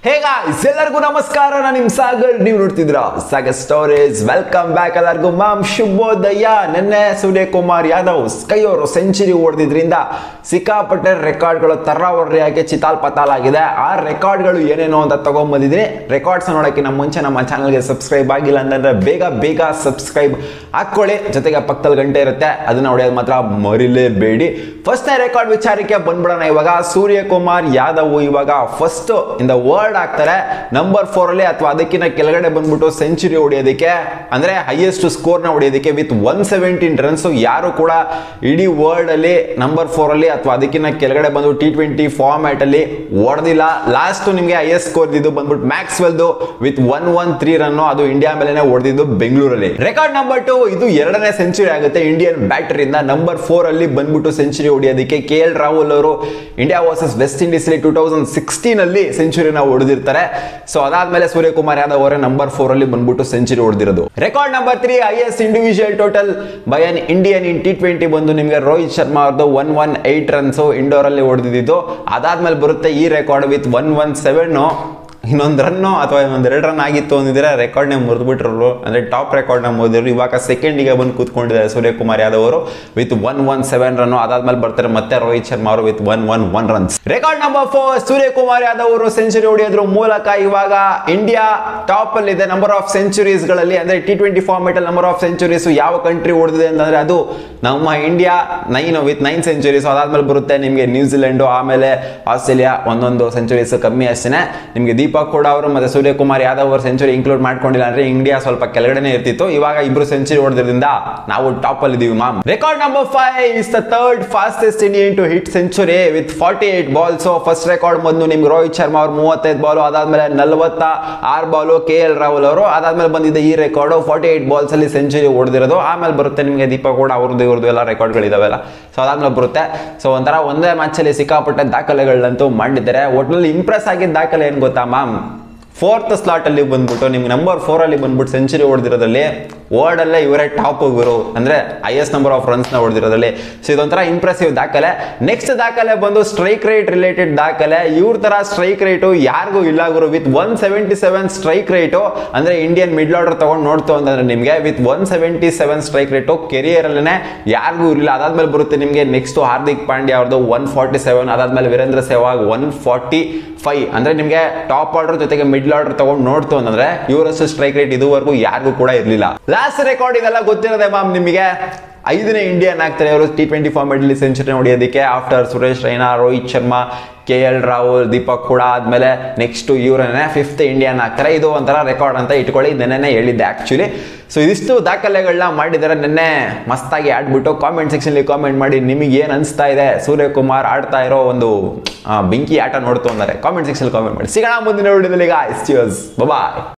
ಹೇಗ ಎಲ್ಲರಿಗೂ ನಮಸ್ಕಾರ ನಾನು ನಿಮ್ ಸಾಗರ್ ನೀವು ನೋಡ್ತಿದ್ರ ಸಾಗರ್ ಸ್ಟೋರೇಜ್ ವೆಲ್ಕಮ್ ಬ್ಯಾಕ್ ಎಲ್ಲರಿಗೂ ಮಾಮ್ ಶುಭೋದಯ ನಿನ್ನೆ ಸೂರ್ಯಕುಮಾರ್ ಯಾದವ್ ಸ್ಕೈ ಅವರು ಸೆಂಚುರಿ ಹೊಡೆದಿದ್ರಿಂದ ಸಿಕ್ಕಾಪಟ್ಟೆ ರೆಕಾರ್ಡ್ಗಳು ತರಾವರಿಯಾಗಿ ಚಿತಾಲ್ ಪತಾಲ್ ಆಗಿದೆ ಆ ರೆಕಾರ್ಡ್ಗಳು ಏನೇನೋ ಅಂತ ತಗೊಂಡ್ಬಂದಿದ್ದೀನಿ ರೆಕಾರ್ಡ್ಸ್ ನೋಡೋಕ್ಕಿಂತ ಮುಂಚೆ ನಮ್ಮ ಚಾನಲ್ಗೆ ಸಬ್ಸ್ಕ್ರೈಬ್ ಆಗಿಲ್ಲ ಅಂತಂದ್ರೆ ಬೇಗ ಬೇಗ ಸಬ್ಸ್ಕ್ರೈಬ್ ಹಾಕೊಳ್ಳಿ ಜೊತೆಗೆ ಪಕ್ಕದಲ್ಲಿ ಗಂಟೆ ಇರುತ್ತೆ ಅದನ್ನ ಹೊಡೆಯೋದು ಮಾತ್ರ ಮರಿಲೇಬೇಡಿ ಫಸ್ಟ್ನೇ ರೆಕಾರ್ಡ್ ವಿಚಾರಕ್ಕೆ ಬಂದ್ಬಿಡೋಣ ಇವಾಗ ಸೂರ್ಯಕುಮಾರ್ ಯಾದವ್ ಇವಾಗ ಫಸ್ಟ್ ಇನ್ ದ ವರ್ಲ್ಡ್ ಆಗ್ತಾರೆ ನಂಬರ್ ಫೋರ್ ಅಲ್ಲಿ ಅಥವಾ ಅದಕ್ಕಿಂತ ಕೆಳಗಡೆ ಬಂದ್ಬಿಟ್ಟು ಸೆಂಚುರಿ ಹೊಡೆಯೋದಕ್ಕೆ ಅಂದ್ರೆ ಹೈಯೆಸ್ಟ್ ಸ್ಕೋರ್ ನ ಹೊಡೆಯೋದಕ್ಕೆ ವಿತ್ ಒನ್ ಸೆವೆಂಟೀನ್ ರನ್ಸ್ ಯಾರು ಕೂಡ ಇಡೀ ವರ್ಲ್ಡ್ ಅಲ್ಲಿ ನಂಬರ್ ಫೋರ್ ಅಲ್ಲಿ ಅಥವಾ ಅದಕ್ಕಿಂತ ಕೆಳಗಡೆ ಬಂದು ಟಿ ಟ್ವೆಂಟಿ ಫಾರ್ಮ್ಯಾಟ್ ಅಲ್ಲಿ ಹೊಡೆದಿಲ್ಲ ಲಾಸ್ಟ್ ನಿಮಗೆ ಹೈಯೆಸ್ಟ್ ಸ್ಕೋರ್ ಇದ್ದು ಬಂದ್ಬಿಟ್ಟು ಮ್ಯಾಕ್ಸ್ ವೆಲ್ದು with one one three run ಅದು ಇಂಡಿಯಾ ಮೇಲೆ ಹೊಡೆದಿದ್ದು ಬೆಂಗಳೂರಲ್ಲಿ ರೆಕಾರ್ಡ್ ನಂಬರ್ ಟು ಇದು ಎರಡನೇ ಸೆಂಚುರಿ ಆಗುತ್ತೆ ಇಂಡಿಯನ್ ಬ್ಯಾಟರ್ ಇಂದ ನಂಬರ್ ಫೋರ್ ಅಲ್ಲಿ ಬಂದ್ಬಿಟ್ಟು ಸೆಂಚುರಿ ಹೊಡೆಯೋದಕ್ಕೆ ಕೆ ಎಲ್ ರಾಹುಲ್ ಅವರು ಇಂಡಿಯಾ ವರ್ಸಸ್ ವೆಸ್ಟ್ ಇಂಡೀಸ್ ಅಲ್ಲಿ ಟೂ ತೌಸಂಡ್ ಸಿಕ್ಸ್ಟೀನ್ ಅಲ್ಲಿ ಸೆಂಚುರಿನ ಹೊಡೆದಿರ್ತಾರೆ ಸೊ ಅದಾದ್ಮೇಲೆ ಸೂರ್ಯಕುಮಾರ್ ಯಾದವ್ ಅವರೇ ನಂಬರ್ ಫೋರ್ ಅಲ್ಲಿ ಬಂದ್ಬಿಟ್ಟು ಸೆಂಚುರಿ ಹೊಡೆದಿರೋದು record number three highest individual total by an Indian in T twenty ಬಂದು ನಿಮಗೆ ರೋಹಿತ್ ಶರ್ಮಾ ಅವ್ರದ್ದು one one eight runs Indore ಅಲ್ಲಿ ಹೊಡೆದಿದ್ದು ಅದಾದ್ಮೇಲೆ ಬರುತ್ತೆ ಈ record with one one seven ಇನ್ನೊಂದು ರನ್ನು ಅಥವಾ ಇನ್ನೊಂದು ಎರಡು ರನ್ ಆಗಿತ್ತು ಅಂದಿದ್ರೆ ರೆಕಾರ್ಡ್ನೇ ಮುರಿದ್ಬಿಟ್ರು ಅಂದ್ರೆ ಟಾಪ್ ರೆಕಾರ್ಡ್ನ ಮುರಿದ್ರು ಇವಾಗ ಸೆಕೆಂಡಿಗೆ ಬಂದು ಕೂತ್ಕೊಂಡಿದ್ದಾರೆ ಸೂರ್ಯಕುಮಾರ್ ಯಾದವ್ ಅವರು with one one seven run ಅದಾದ್ಮೇಲೆ ಬರ್ತಾರೆ ಮತ್ತೆ ರೋಹಿತ್ ಶರ್ಮಾ ಅವರು with one one one runs record number four Suryakumar Yadav ಅವರು ಸೆಂಚುರಿ ಹೊಡೆಯೋದ್ರ ಮೂಲಕ ಇವಾಗ ಇಂಡಿಯಾ ಟಾಪ್ ಅಲ್ಲಿ ಇದೆ ನಂಬರ್ ಆಫ್ ಸೆಂಚುರೀಸ್ ಗಳಲ್ಲಿ ಅಂದ್ರೆ ಟಿ ಟ್ವೆಂಟಿ ಫಾರ್ಮೆಟ್ ಅಲ್ಲಿ ನಂಬರ್ ಆಫ್ ಸೆಂಚುರೀಸ್ ಯಾವ ಕಂಟ್ರಿ ಹೊಡೆದಿದೆ ಅಂತಂದ್ರೆ ಅದು ನಮ್ಮ India nine with nine centuries ಅದಾದ್ಮೇಲೆ ಬರುತ್ತೆ ನಿಮಗೆ ನ್ಯೂಜಿಲೆಂಡು ಆಮೇಲೆ ಆಸ್ಟ್ರೇಲಿಯಾ ಒಂದೊಂದು ಸೆಂಚುರೀಸ್ ಕಮ್ಮಿ ಅಷ್ಟೇ ನಿಮಗೆ ದೀಪಕ್ ಕೂಡ ಅವರು ಮತ್ತೆ ಸೂರ್ಯಕುಮಾರ್ ಯಾದವ್ ಅವರು ಸೆಂಚುರಿ ಇನ್ಕ್ಲೂಡ್ ಮಾಡ್ಕೊಂಡಿಲ್ಲ ಅಂದ್ರೆ ಇಂಡಿಯಾ ಸ್ವಲ್ಪ ಕೆಳಗಡೆನೆ ಇರ್ತಿತ್ತು ಇವಾಗ ಇಬ್ರು ಸೆಂಚುರಿ ಹೊಡೆದ್ರಿಂದ ನಾವು ಟಾಪ್ ಅಲ್ಲಿ ಇದೀವಿ ಮಾಮ್ record number five is the third fastest Indian to hit century with forty eight balls first record ಬಂದು ನಿಮ್ಗೆ ರೋಹಿತ್ ಶರ್ಮಾ ಅವರು ಮೂವತ್ತೈದು ಬಾಲ್ ಅದಾದ್ಮೇಲೆ ನಲವತ್ತ ಆರು ಬಾಲು ಕೆ ಎಲ್ ರಾಹುಲ್ ಅವರು ಅದಾದ್ಮೇಲೆ ಬಂದಿದ್ದ ಈ ರೆಕಾರ್ಡ್ ಫಾರ್ಟಿ ಏಟ್ ಬಾಲ್ಸ್ ಅಲ್ಲಿ ಸೆಂಚುರಿ ಹೊಡೆದಿರೋದು ಆಮೇಲೆ ಬರುತ್ತೆ ನಿಮಗೆ ದೀಪಕ್ ಕೂಡ ಅವ್ರದ್ದು ಇವ್ರದ್ದು ಎಲ್ಲ ರೆಕಾರ್ಡ್ಗಳಿದಾವೆಲ್ಲ ಸೊ ಅದಾದ್ಮೇಲೆ ಬರುತ್ತೆ ಸೊ ಒಂಥರ ಒಂದೇ ಮ್ಯಾಚ್ ಅಲ್ಲಿ ಸಿಕ್ಕಾಪಟ್ಟೆ ದಾಖಲೆಗಳಂತೂ ಮಾಡಿದ್ದಾರೆ ಒಟ್ಟಿನಲ್ಲಿ ಇಂಪ್ರೆಸ್ ಆಗಿದ್ದ ದಾಖಲೆ ಏನ್ ಗೊತ್ತಾ ಮ್ಯಾಮ್ ಫೋರ್ತ್ ಸ್ಲಾಟ್ ಅಲ್ಲಿ ಬಂದ್ಬಿಟ್ಟು ನಿಮ್ಗೆ ನಂಬರ್ ಫೋರ್ ಅಲ್ಲಿ ಬಂದ್ಬಿಟ್ಟು ಸೆಂಚುರಿ ಹೊಡೆದಿರೋದ್ರಲ್ಲಿ ವರ್ಲ್ಡ್ ಅಲ್ಲೇ ಇವರೇ ಟಾಪ್ ಇವರು ಅಂದ್ರೆ ಹೈಯೆಸ್ಟ್ ನಂಬರ್ ಆಫ್ ರನ್ಸ್ ನ ಹೊಡೆದಿರೋದ್ರಲ್ಲಿ ಸೊ ಇದೊಂಥರ ಇಂಪ್ರೆಸಿವ್ ದಾಖಲೆ ನೆಕ್ಸ್ಟ್ ದಾಖಲೆ ಬಂದು ಸ್ಟ್ರೈಕ್ ರೇಟ್ ರಿಲೇಟೆಡ್ ದಾಖಲೆ ಇವ್ರ ತರ ಸ್ಟ್ರೈಕ್ ರೇಟು ಯಾರಿಗೂ ಇಲ್ಲ ಗುರು with one seventy seven strike rate ಅಂದ್ರೆ ಇಂಡಿಯನ್ ಮಿಡ್ಲ್ ಆರ್ಡರ್ ತಗೊಂಡು ನೋಡ್ತು ಅಂತಂದ್ರೆ ನಿಮಗೆ with one seventy seven strike rate career ಅಲ್ಲೇ ಯಾರಿಗೂ ಇರಲಿಲ್ಲ ಅದಾದ್ಮೇಲೆ ಬರುತ್ತೆ ನಿಮಗೆ ನೆಕ್ಸ್ಟ್ ಹಾರ್ದಿಕ್ ಪಾಂಡ್ಯ ಅವ್ರದ್ದು ಒನ್ ಫಾರ್ಟಿ ಸೆವೆನ್ ಅದಾದ್ಮೇಲೆ Virender Sehwag one forty five ಅಂದ್ರೆ ನಿಮಗೆ ಟಾಪ್ ಆರ್ಡರ್ ಜೊತೆಗೆ ಮಿಡ್ಲ್ ಆರ್ಡರ್ ತಗೊಂಡು ನೋಡ್ತು ಅಂತಂದ್ರೆ ಇವರಷ್ಟು ಸ್ಟ್ರೈಕ್ ರೇಟ್ ಇದುವರೆಗೂ ಯಾರಿಗೂ ಕೂಡ ಇರಲಿಲ್ಲ ಲಾಸ್ಟ್ ರೆಕಾರ್ಡ್ ಇದೆಲ್ಲ ಗೊತ್ತಿರೋದೆ ಮ್ಯಾಮ್ ನಿಮಗೆ ಐದನೇ ಇಂಡಿಯನ್ ಆಗ್ತಾರೆ ಅವರು ಟಿ ಟ್ವೆಂಟಿ ಫಾರ್ಮೆಟ್ ಅಲ್ಲಿ ಸೆಂಚುರಿ ಹೊಡೆಯೋದಕ್ಕೆ after Suresh Raina Rohit Sharma K L Rahul Deepak ಕೂಡ ಆದ್ಮೇಲೆ ನೆಕ್ಸ್ಟ್ ಇವರನ್ನೇ ಫಿಫ್ತ್ ಇಂಡಿಯನ್ ಆಗ್ತಾರೆ ಇದು ಒಂಥರ ರೆಕಾರ್ಡ್ ಅಂತ ಇಟ್ಕೊಳ್ಳಿ ನೆನ್ನೆ ಹೇಳಿದ್ದೆ ಆಕ್ಚುಲಿ ಸೊ ಇದಿಷ್ಟು ದಾಖಲೆಗಳನ್ನ ಮಾಡಿದ್ದಾರೆ ನಿನ್ನೆ ಮಸ್ತಾಗಿ ಆಡ್ಬಿಟ್ಟು ಕಾಮೆಂಟ್ ಸೆಕ್ಷನ್ಲಿ ಕಾಮೆಂಟ್ ಮಾಡಿ ನಿಮಗೆ ಏನು ಅನಿಸ್ತಾ ಇದೆ ಸೂರ್ಯಕುಮಾರ್ ಆಡ್ತಾ ಇರೋ ಒಂದು ಆ, ಬೆಂಕಿ ಆಟ ನೋಡ್ತು ಅಂದರೆ ಕಾಮೆಂಟ್ ಸೆಕ್ಷನ್ ಕಾಮೆಂಟ್ ಮಾಡಿ ಸಿಗೋಣ ಮುಂದಿನ ವಿಡಿಯೋದಲ್ಲಿ ಗಾಯ್ಸ್ ಬಾಯ್